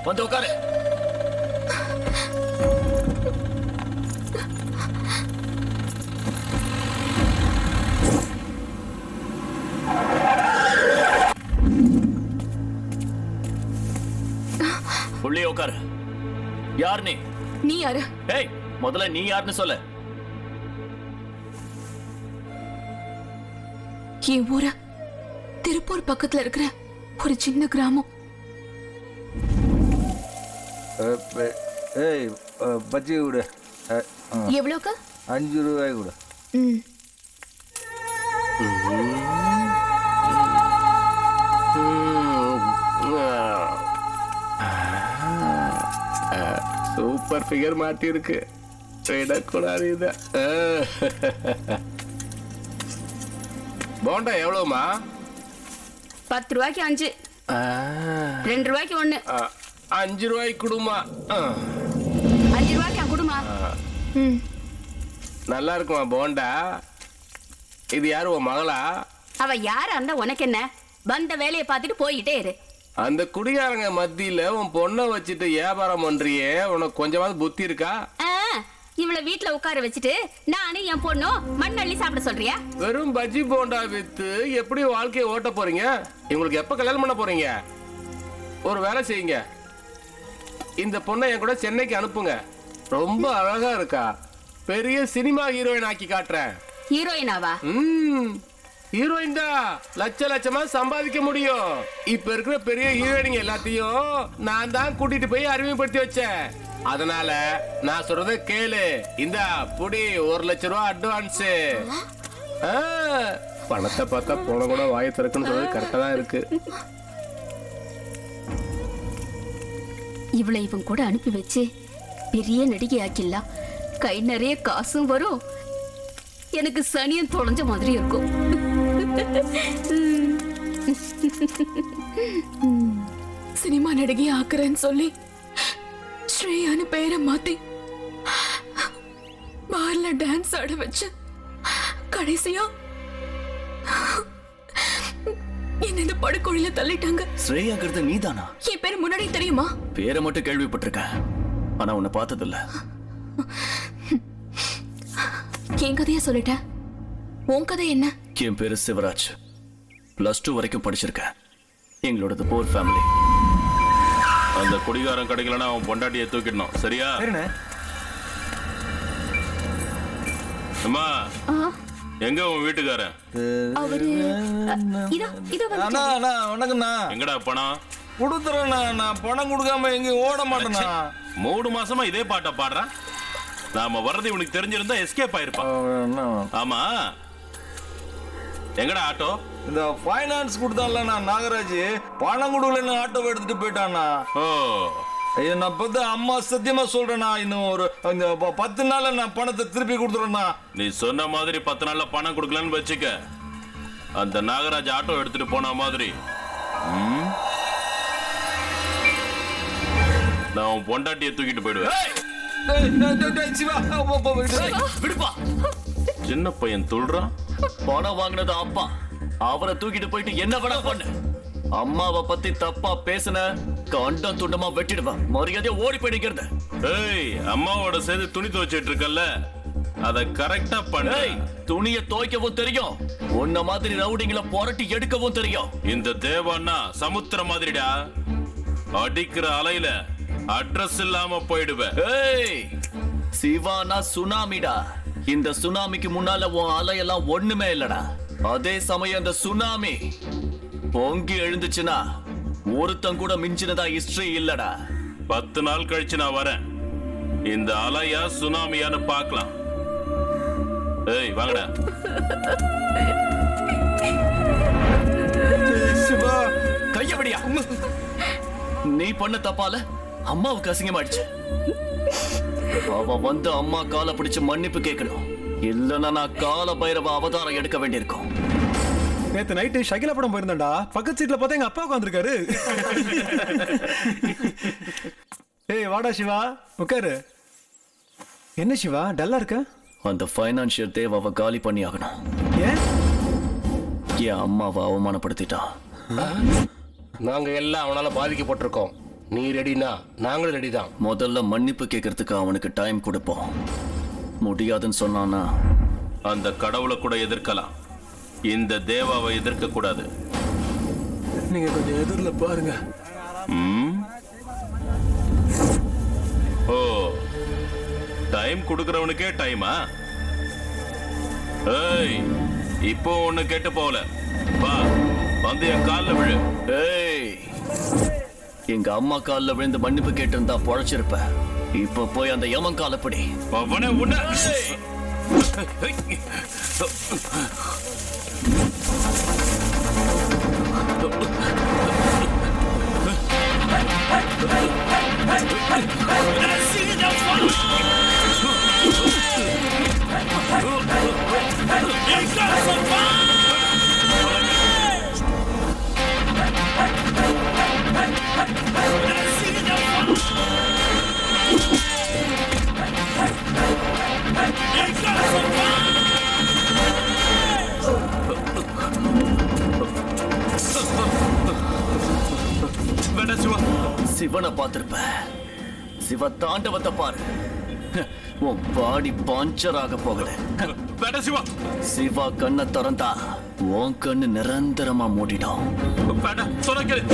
வந்து உட்காரு உள்ளே உட்காரு யார் நீ நீ யாரு ஏய் முதல்ல நீ யாருன்னு சொல்லு என் ஊரு திருப்பூர் பக்கத்துல இருக்கிற ஒரு சின்ன கிராமம் அஹ், ப- ஏய் அஹ், பஜ்ஜி கொடு அஹ், அஹ், எவ்வளோக்கு அஞ்சு ரூபாய் கொடு ம் சூப்பர் ஃபிகர் மாட்டி இருக்கு விடக்கூடாது இத போண்டா எவ்வளவுமா பத்து ரூபாய்க்கு அஞ்சு ரெண்டு ரூபாய்க்கு ஒண்ணு ஆ, அஞ்சு ரூபாய்க்கு கொடுமா ஆ, அஞ்சு ரூபாய்க்கு என் குடுமா ம் நல்லா இருக்குமா போண்டா இது யாரு உன் மகளா அவ யாரா இருந்தா உனக்கு என்ன வந்த வேலையை பார்த்துட்டு போயிட்டே இரு அந்த குடிகாரங்க மத்தியில உன் பொண்ணை வச்சுட்டு வியாபாரம் பண்றியே உனக்கு கொஞ்சமாவது புத்தி இருக்கா ஆ, இவள வீட்ல உட்கார வச்சுட்டு நானும் என் பொண்ணும் மண் அள்ளி சாப்பிட சொல்றியா வெறும் பஜ்ஜி போண்டா வித்து எப்படி வாழ்க்கையை ஓட்ட போறீங்க இவங்களுக்கு எப்ப கல்யாணம் பண்ண போறீங்க ஒரு வேலை செய்யுங்க இந்த பொண்ணை என் கூட சென்னைக்கு அனுப்புங்க ரொம்ப அழகா இருக்கா பெரிய சினிமா ஹீரோயின் ஆக்கி காட்டுறேன் ஹீரோயினாவா ம் ஹீரோயின் தான் லட்ச லட்சமா சம்பாதிக்க முடியும் இப்ப இருக்கிற பெரிய ஹீரோயினிங்க எல்லாத்தையும் நான் தான் கூட்டிட்டு போய் அறிமுகப்படுத்தி வச்சேன் அதனால நான் சொல்றத கேளு இந்த புடி ஒரு லட்ச ரூபா அட்வான்ஸ் பணத்தை பார்த்தா போன கூட வாயை திறக்கணும் சொல்றது கரெக்டா தான் இருக்கு இவளை இவன் கூட அனுப்பி வச்சு பெரிய நடிகை ஆக்கிடலாம் கை நிறைய காசும் வரும் எனக்கு சனியன் தொலைஞ்ச மாதிரி இருக்கும் சினிமா நடிகை ஆக்குறேன்னு சொல்லி ஸ்ரேயான்னு பேரை மாத்தி பார்ல டான்ஸ் ஆட வச்சு கடைசியா என்ன இந்த படுகொழில தள்ளிட்டாங்க ஸ்ரேயாங்கிறது நீதானா என் பேர் முன்னாடி தெரியுமா பேரை மட்டும் கேள்விப்பட்டிருக்கேன் ஆனா உன்னை பார்த்ததில்ல என் கதைய சொல்லிட்டேன் உன் கதை என்ன என் பேரு சிவராஜ் பிளஸ் டூ வரைக்கும் படிச்சிருக்கேன் எங்களோடது போர் ஃபேமிலி அந்த குடிகாரன் கிடைக்கலன்னா அவன் பொண்டாட்டியை தூக்கிடணும் சரியா சரிண்ணே அம்மா எங்க உன் வீட்டுக்காரன் அவரு அ, இதோ இதோ வந்து அண்ணா அண்ணா வணக்கம்ண்ணா எங்கடா பணம் கொடுத்துறேண்ணா நான் பணம் கொடுக்காம எங்கேயும் ஓட மாட்டேண்ணா மூணு மாசமா இதே பாட்டை பாடுறான் நாம வர்றது இவனுக்கு தெரிஞ்சிருந்தா எஸ்கேப் ஆயிருப்பான் அண்ணா, ஆமா எங்கடா ஆட்டோ இந்த ஃபைனான்ஸ் கொடுத்தான்ல நாகராஜ் பணம் கொடுக்கலன்னு ஆட்டோவை எடுத்துட்டு போயிட்டாண்ணா ஓ ஐயோ நான் பத்து அம்மா சத்தியமா சொல்றேண்ணா இன்னும் ஒரு இந்த ப- பத்து நாள்ல நான் பணத்தை திருப்பி கொடுத்துறேண்ணா நீ சொன்ன மாதிரி பத்து நாள்ல பணம் கொடுக்கலன்னு வச்சுக்க அந்த நாகராஜ் ஆட்டோ எடுத்துட்டு போன மாதிரி ம்? நான் உன் பொண்டாட்டியை தூக்கிட்டு போயிடுவேன் டேய், டேய், டேய், டேய், சிவா போ, போ, விடு. விடுப்பா சின்ன பையன் துள்றான் பணம் வாங்கினது அப்பா அவரை தூக்கிட்டு போயிட்டு என்ன வேணா பண்ணு அம்மாவை பத்தி தப்பா பேசுன கண்டம் துண்டமா வெட்டிடுவேன் மரியாதையா ஓடி போயிடுங்கிறது ஏய் அம்மாவோட சேர்ந்து துணி துவைச்சிட்டு இருக்கல்ல அத கரெக்டா பண்ணு ஏய் துணிய துவைக்கவும் தெரியும் உன்ன மாதிரி ரவுடிங்கள புரட்டி எடுக்கவும் தெரியும் இந்த தேவான்னா சமுத்திரம் மாதிரிடா அடிக்கிற அலையில அட்ரஸ் இல்லாம போயிடுவேன் ஏய் சிவானா சுனாமிடா இந்த சுனாமிக்கு முன்னால உன் அலையெல்லாம் ஒண்ணுமே இல்லடா அதே சமயம் இந்த சுனாமி பொங்கி எழுந்துச்சுன்னா ஒருத்தன் கூட மிஞ்சினதா ஹிஸ்டரி இல்லடா பத்து நாள் கழிச்சு நான் வரேன் இந்த அலையா சுனாமியான்னு பார்க்கலாம் ஏய் வாங்கடா சிவா கைய விடியா நீ பண்ண தப்பால அம்மாவுக்கு அசிங்கமாயிடுச்சு அவ வந்து அம்மா காலை பிடிச்சு மன்னிப்பு கேட்கணும் இல்லைன்னா நான் கால பைரவ அவதாரம் எடுக்க வேண்டியிருக்கும் நேத்து நைட்டு ஷகிலா படம் போயிருந்தேன்டா பக்கத்து சீட்ல பார்த்தா எங்க அப்பா உட்காந்துருக்காரு ஏய் வாடா சிவா உட்காரு என்ன சிவா டல்லா இருக்க அந்த ஃபைனான்சியல் தேவாவை காலி பண்ணி ஆகணும் ஏன் என் அம்மாவை அவமானப்படுத்திட்டான் நாங்க எல்லாம் அவனால பாதிக்கப்பட்டிருக்கோம் நீ ரெடினா நாங்களும் ரெடி தான் முதல்ல மன்னிப்பு கேட்கறதுக்கு அவனுக்கு டைம் கொடுப்போம் முடியாதுன்னு சொன்னானா அந்த கடவுளை கூட எதிர்க்கலாம் இந்த தேவாவை எதிர்க்க கூடாது நீங்க கொஞ்சம் எதிரில் பாருங்க ம்? ஓ டைம் கொடுக்கறவனுக்கே டைமா ஏய் இப்போ ஒண்ணு கெட்டு போகல வா வந்து என் காலில் விழு ஏய் எங்க அம்மா கால்ல விழுந்து மன்னிப்பு கேட்டிருந்தா பொழைச்சிருப்ப இப்ப போய் அந்த யமன் காலப்படி அவனை உன்னை வேண்டாம் சிவா சிவனை பார்த்திருப்ப சிவ தாண்டவத்தை பாரு உன் பாடி பஞ்சர் ஆக போகல வேண்டாம் சிவா சிவா கண்ணை திறந்தா உன் கண்ணு நிரந்தரமா மூடிடும் வேண்டாம் சொன்ன கேளு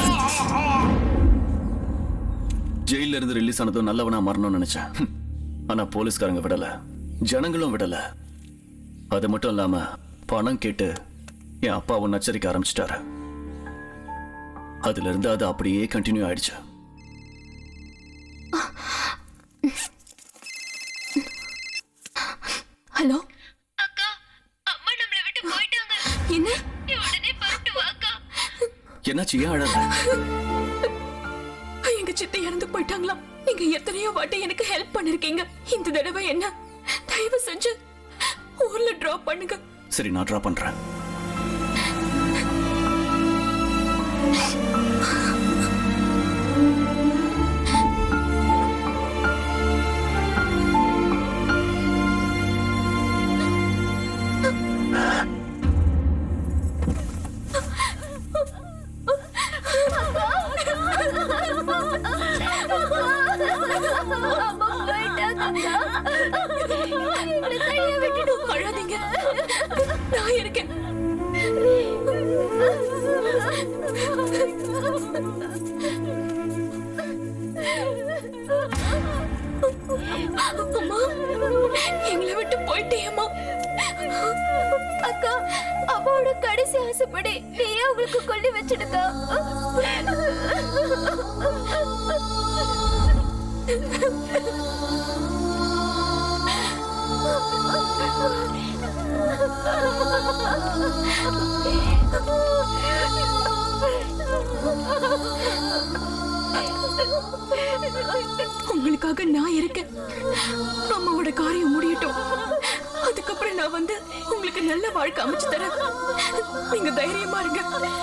ஜெயில இருந்து ரிலீஸ் ஆனதும் நல்லவனா மாறணும்னு நினைச்சேன் ஹம். ஆனா போலீஸ்காரங்க விடல ஜனங்களும் விடல அது மட்டும் இல்லாம பணம் கேட்டு என் அப்பாவை நச்சரிக்க ஆரம்பிச்சிட்டாரு அதுல இருந்து அது அப்படியே கண்டினியூ ஆயிடுச்சு ஹலோ அக்கா அம்மா நம்மளை விட்டு போயிட்டாங்க என்ன நீ உடனே புறப்பட்டு வாக்கா என்னாச்சு ஏன் அழற எங்க சித்தி இறந்து போயிட்டாங்களாம் நீங்க எத்தனையோ வாட்டி எனக்கு ஹெல்ப் பண்ணிருக்கீங்க இந்த தடவை என்ன தயவு செஞ்சு ஊர்ல டிராப் பண்ணுங்க சரி நான் ட்ரா பண்றேன் அழாதீங்க நான் இருக்கேன் அம்மா எங்களை விட்டு போயிட்டேயம்மா அக்கா அம்மாவோட கடைசி ஆசைப்படி நீயே உங்களுக்கு கொல்லி வச்சிடுக்கா உங்களுக்காக நான் இருக்கேன் அம்மாவோட காரியம் முடியட்டும் அதுக்கப்புறம் நான் வந்து உங்களுக்கு நல்ல வாழ்க்கை அமைச்சு தரேன் நீங்க தைரியமா இருங்க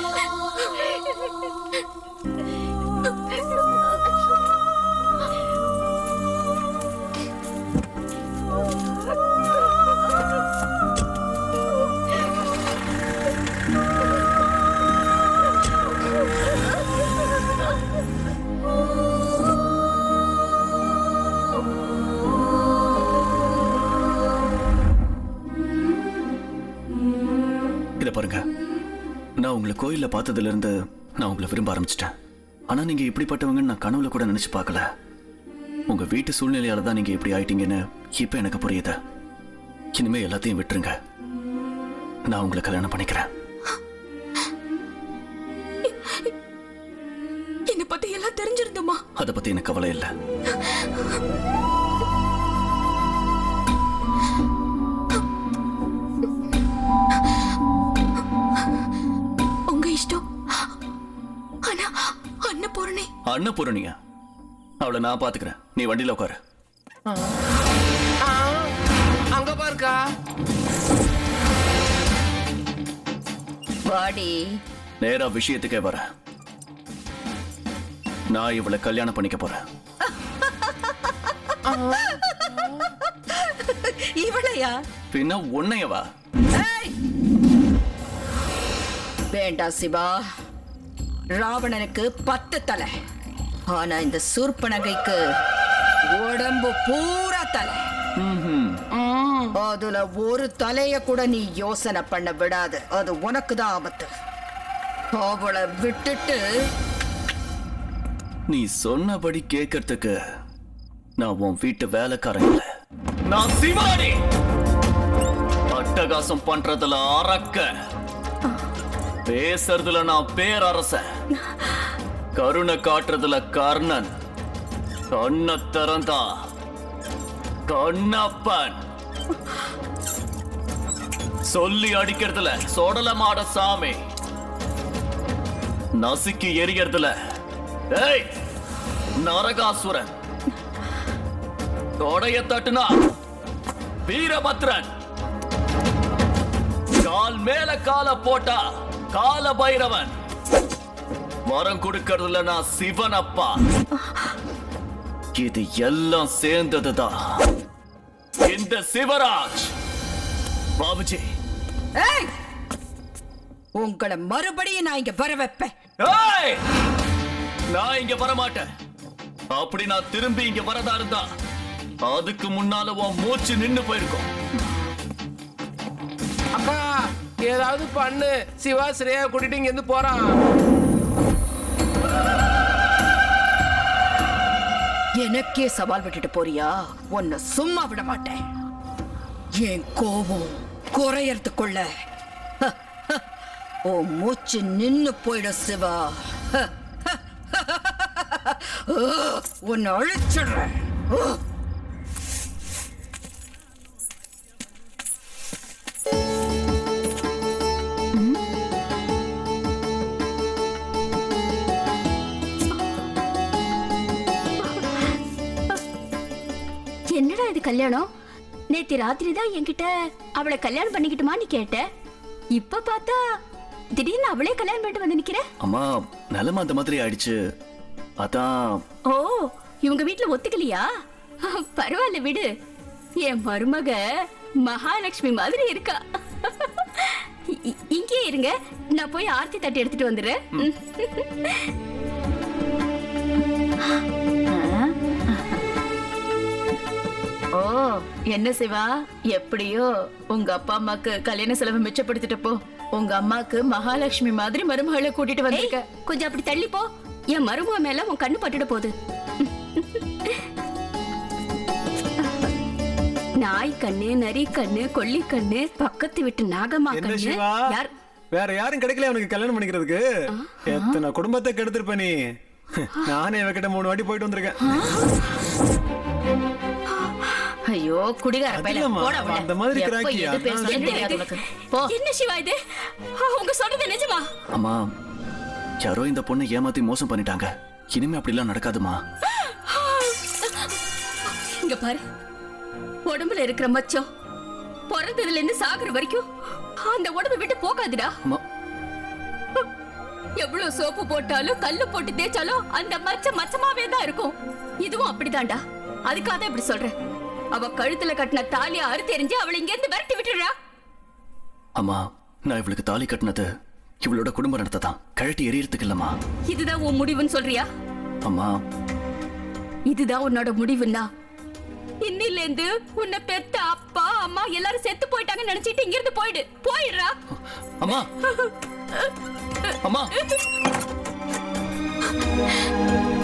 இத பாருங்க நான் உங்களை கோயில்ல பார்த்ததுல இருந்து நான் உங்களை விரும்ப ஆரம்பிச்சிட்டேன் ஆனா நீங்க இப்படிப்பட்டவங்கன்னு நான் கனவுல கூட நினைச்சு பார்க்கல உங்க வீட்டு சூழ்நிலையால தான் நீங்க இப்படி ஆயிட்டீங்கன்னு இப்ப எனக்கு புரியுது இனிமே எல்லாத்தையும் விட்டுருங்க நான் உங்களை கல்யாணம் பண்ணிக்கிறேன் என்னை பத்தி எல்லாம் தெரிஞ்சிருந்தோமா அதை பத்தி எனக்கு கவலை இல்லை உங்க இஷ்டம் ஆனா அன்னபூரணி அன்னபூரணியா அவளை நான் பாத்துக்கிறேன் நீ வண்டியில உட்காரு அங்க பாருக்கா வாடி நேரா விஷயத்துக்கே வரேன் நான் இவளை கல்யாணம் பண்ணிக்க போறேன் இவளையா பின்ன உன்னையவா வேண்டாம் சிவா ராவணனுக்கு பத்து தலை ஆனா இந்த சூர்பனகைக்கு உடம்பு பூரா தலை அதுல ஒரு தலைய கூட நீ யோசனை பண்ண விடாது அது உனக்கு தான் ஆபத்து அவளை விட்டுட்டு நீ சொன்னபடி கேட்கறதுக்கு நான் உன் வீட்டு வேலைக்காரன் இல்ல நான் சிவானி அட்டகாசம் பண்றதுல அரக்க பேசுறதுல நான் பேரரசன் கருணை காட்டுறதுல கர்ணன் கண்ண திறந்தா கண்ணப்பன் சொல்லி அடிக்கிறதுல சொடலமாட சாமி நசுக்கி எரியறதுல ஏய் நரகாசுரன் தொடைய தட்டுனா வீரபத்ரன் கால் மேல கால போட்டா கால பைரவன் வரம் கொடுக்கறதுல நான் சிவன் அப்பா இது எல்லாம் சேர்ந்ததுதான் இந்த சிவராஜ் பாபுஜி ஏய் உங்களை மறுபடியும் நான் இங்க வர வைப்பேன் ஏய்! நான் இங்க வர மாட்டேன் அப்படி நான் திரும்பி இங்க வரதா இருந்தா அதுக்கு முன்னால உன் மூச்சு நின்னு போயிருக்கும் அக்கா ஏதாவது பண்ணு சிவா ஸ்ரேயா கூட்டிட்டு இங்க இருந்து போறான் எனக்கே சவால் விட்டுட்டு போறியா உன்னை சும்மா விட மாட்டேன் என் கோபம் குறையறதுக்குள்ள ஹ, ஹ, உன் மூச்சு நின்னு போயிடும் சிவா ஹ, ஹ, ஹ, உன்னை அழிச்சிடுறேன் என்னடா இது கல்யாணம் நேத்து ராத்திரி தான் என்கிட்ட அவளை கல்யாணம் பண்ணிக்கிட்டுமான்னு கேட்ட இப்ப பார்த்தா திடீர்னு அவளே கல்யாணம் பண்ணிட்டு வந்து நிக்கிற அம்மா நிலைமை அந்த மாதிரி ஆயிடுச்சு அதான் ஓ இவங்க வீட்ல ஒத்துக்கலையா பரவாயில்ல விடு என் மருமக மகாலட்சுமி மாதிரி இருக்கா இ- இ- இங்கேயே இருங்க நான் போய் ஆர்த்தி தட்டி எடுத்துட்டு வந்துடுறேன் ம். ஓ என்ன சிவா எப்படியோ உங்க அப்பா அம்மாக்கு கல்யாண செலவு மிச்சப்படுத்திட்டு போ உங்க அம்மாக்கு மகாலட்சுமி மாதிரி மருமகளை கூட்டிட்டு வந்திருக்க கொஞ்சம் அப்படி தள்ளி போ என் மருமக மேல உன் கண்ணு பட்டுட போகுது நாய் கண்ணு நரி கண்ணு கொல்லி கண்ணு பக்கத்து வீட்டு நாகம்மா என்ன கண்ணு சிவா யார் வேற யாரும் கிடைக்கல அவனுக்கு கல்யாணம் பண்ணிக்கிறதுக்கு எத்தனை குடும்பத்தை கெடுத்திருப்ப நீ நானே இவகிட்ட மூணு வாட்டி போயிட்டு வந்திருக்கேன் ஐயோ குடிகார பையல அதில்லம்மா, போடா உள்ள. அந்த மாதிரி எப்ப கிராக்கியா? எது பேசுறதுன்னு என்ன தெரியாது இது? உனக்கு. போ என்ன சிவா இது உங்க சொல்றது நிஜமா அம்மா யாரோ இந்த பொண்ணை ஏமாத்தி மோசம் பண்ணிட்டாங்க இனிமே அப்படிலாம் நடக்காதுமா இங்க பாரு உடம்புல இருக்கிற மச்சம் பிறந்ததுல இருந்து சாகுற வரைக்கும் அந்த உடம்பு விட்டு போகாதுடா அம்மா எவ்வளவு சோப்பு போட்டாலும் கல்லு போட்டு தேய்ச்சாலும் அந்த மச்சம் மச்சமாவே தான் இருக்கும் இதுவும் அப்படிதான்டா அதுக்காக தான் இப்படி சொல்றேன் அவ கழுத்துல கட்டின தாலியை அறுத்து எறிஞ்சு அவளை இங்க இருந்து விரட்டி விட்டுடுறா அம்மா நான் இவளுக்கு தாலி கட்டினது இவளோட குடும்ப நடத்தை தான் கழட்டி எரியறதுக்கு இல்லம்மா இதுதான் உன் முடிவுன்னு சொல்றியா அம்மா இதுதான் உன்னோட முடிவுன்னா இன்னில இருந்து உன்னை பெத்த அப்பா அம்மா எல்லாரும் செத்து போயிட்டாங்கன்னு நினைச்சிட்டு இங்க இருந்து போயிடு போயிடுறா அம்மா அம்மா